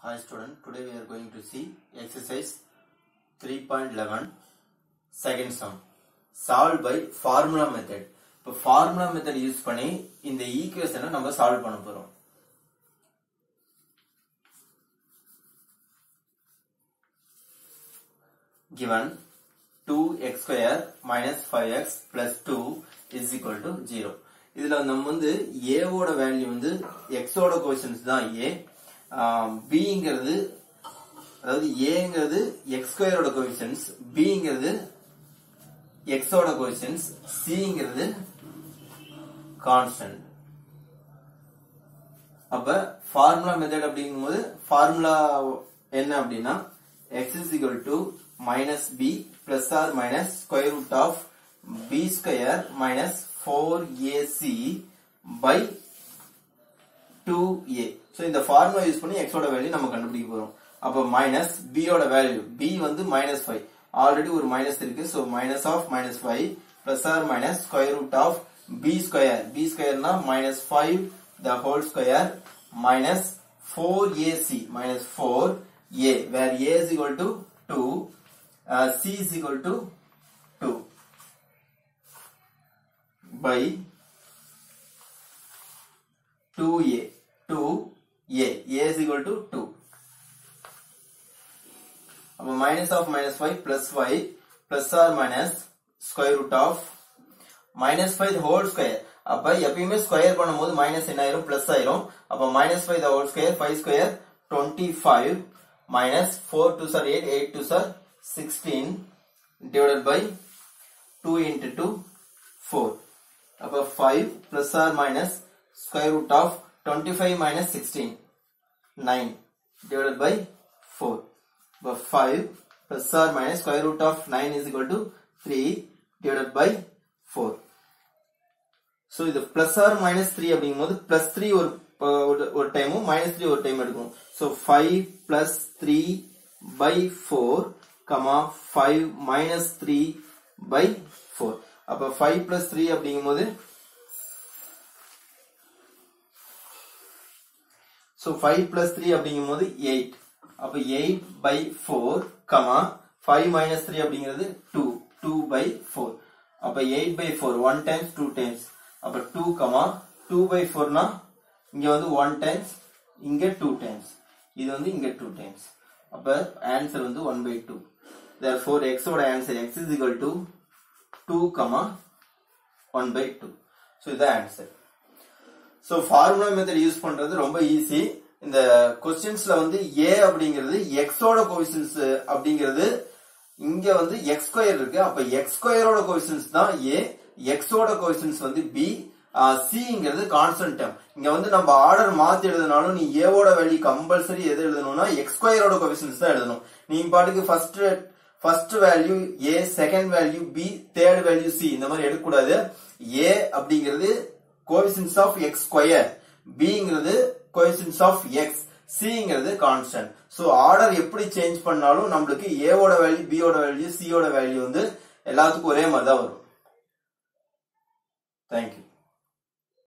Hi student, today we are going to see exercise 3.11 second sum solved by formula method. இப்போ formula method use பண்ணி இந்த ஈக்குவேஷனை நம்ம solve பண்ண போறோம் given 2x square minus 5x plus 2 is equal to 0 இதுல நம்ம வந்து a ஓட வேல்யூ வந்து x ஓட கோஷன்ஸ் தான் a bங்கிறது அதாவது aங்கிறது x ஸ்கொயர் ஓட கோஷன்ஸ் bங்கிறது x ஓட கோஷன்ஸ் cங்கிறது கான்ஸ்டன்ட் அப்ப ஃபார்முலா மெத்தட் அப்படிங்கும்போது ஃபார்முலா என்ன அப்படின்னா x is equal to minus b plus or minus square root of b square minus 4ac by 2a so இந்த ஃபார்முலா யூஸ் பண்ணி x ஓட வேல்யூ நம்ம கண்டுபிடிக்க போறோம் அப்ப மைனஸ் b ஓட வேல்யூ b வந்து மைனஸ் ஃபைவ் ஆல்ரெடி ஒரு மைனஸ் இருக்கு so minus of minus five plus or minus square root of b ஸ்கொயர் b ஸ்கொயர்னா minus five the whole square minus four a c minus four a where a is equal to 2 uh, c is equal to 2 by 2a 2a a is equal to 2 அப்ப minus of minus 5 plus 5 plus or minus square root of minus 5 the whole square அப்ப எப்பயுமே square பண்ணும்போது minus என்ன ஆயிரும் plus ஆயிரும் அப்ப minus five the whole square five square twenty five minus 4 2 are 8 8 2 are 16 divided by 2 into 2 4 above 5 plus or minus square root of 25 minus 16 9 divided by 4 above 5 plus or minus square root of 9 is equal to 3 divided by 4 so இது plus or minus 3 அப்படிங்கும்போது plus 3 ஒரு ஒரு டைமும் minus three ஒரு time எடுக்கணும் so five plus three by four comma five minus three by four அப்ப five plus three அப்படிங்கும்போது so five plus three அப்படிங்கும்போது எயிட் அப்ப eight by four comma five minus three அப்படிங்கிறது டூ டூ பை ஃபோர் அப்ப eight by four one times two times அப்ப two comma two by ஃபோர்னா இங்க வந்து ஒன் டைம்ஸ் இங்க டூ டைம்ஸ் இது வந்து இங்க டூ டைம்ஸ் அப்ப ஆன்சர் வந்து one by two therefore x ஓட answer x is equal to 2 comma 1 by 2 so இது answer so formula method use பண்றது ரொம்ப ஈஸி இந்த கொஸ்டின்ஸ்ல வந்து a அப்படிங்கிறது x ஓட கோஎஃபிஷியன்ட்ஸ் அப்படிங்கிறது இங்க வந்து x ஸ்கொயர் இருக்கு அப்ப x ஸ்கொயரோட கோஎஃபிஷியன்ட்ஸ் தான் a x ஓட கோஎஃபிஷியன்ட்ஸ் வந்து b சிங்கிறது கான்ஸ்டன்ட் டேம் இங்க வந்து நம்ம ஆர்டர் மாத்தி எழுதினாலும் நீ ஏவோட வேல்யூ கம்பல்சரி எது எழுதணும்னா எக்ஸ் ஸ்கொயரோட கோஎஃபிஷியன்ஸ் தான் எழுதணும் நீ பாட்டுக்கு first first value A second value B third value C இந்த மாதிரி எடுக்கக்கூடாது ஏ அப்படிங்கிறது கோஎஃபிஷியன்ஸ் ஆஃப் எக்ஸ் ஸ்கொயர் பிங்கிறது கோஎஃபிஷியன்ஸ் ஆஃப் எக்ஸ் சிங்கிறது கான்ஸ்டன்ட் சோ ஆர்டர் எப்படி சேஞ்ச் பண்ணாலும் நம்மளுக்கு ஏவோட வேல்யூ பியோட வேல்யூ சியோட வேல்யூ வந்து எல்லாத்துக்கும் ஒரே மாதிரி தான் வரும் தேங்க்யூ